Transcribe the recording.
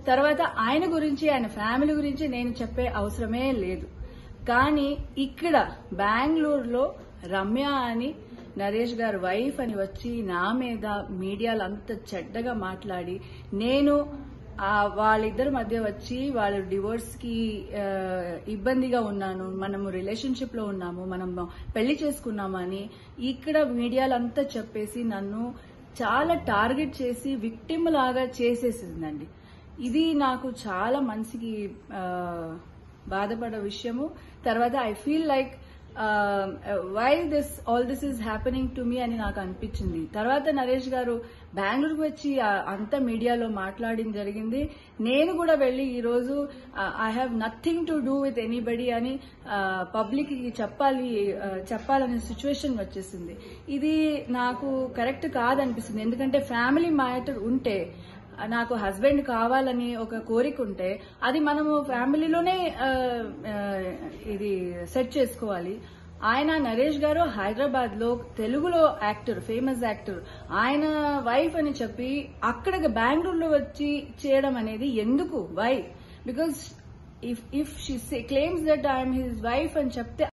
తర్వాత ఆయన గురించి ఆయన ఫ్యామిలీ గురించి నేను చెప్పే అవసరమే లేదు కానీ ఇక్కడ బెంగళూరులో రమ్య అని నరేష్ గారు వైఫ్ అని వచ్చి నా మీద మీడియాలో అంత చెడ్డగా మాట్లాడి నేను ఆ వాళ్ళిద్దరి మధ్య వచ్చి వాళ్ళు డివోర్స్ కి ఆ, ఇబ్బందిగా ఉన్నాను మనము రిలేషన్షిప్ లో ఉన్నాము మనం పెళ్లి చేసుకున్నామని ఇక్కడ మీడియాలో అంతా చెప్పేసి నన్ను చాలా టార్గెట్ చేసి విక్టిమ్ లాగా చేసేసిందండి ఇది నాకు చాలా మనసుకి ఆ, బాధపడే విషయము తర్వాత I feel like why this all this is happening to me అని నాకు అనిపించింది తర్వాత నరేష్ గారు బెంగళూరుకు వచ్చి ఆ, అంత మీడియాలో మాట్లాడిన జరిగింది నేను కూడా వెళ్ళి ఈ రోజు I have nothing to do with anybody అని పబ్లిక్ కి చెప్పాలి ఆ, చెప్పాలనే సిచ్యువేషన్ వచ్చేసింది ఇది నాకు కరెక్ట్ కాదనిపిస్తుంది ఎందుకంటే ఫ్యామిలీ మ్యాటర్ ఉంటే నాకు హస్బెండ్ కావాలని ఒక కోరిక ఉంటే అది మనము ఫ్యామిలీలోనే ఆ, ఆ, ఇది సెట్ చేసుకోవాలి ఆయన నరేష్ గారు హైదరాబాద్ లో తెలుగులో యాక్టర్ ఫేమస్ యాక్టర్ ఆయన వైఫ్ అని చెప్పి అక్కడ బెంగళూరులో వచ్చి చేయడం అనేది ఎందుకు why because if if she claims that I'm his wife అని చెప్తే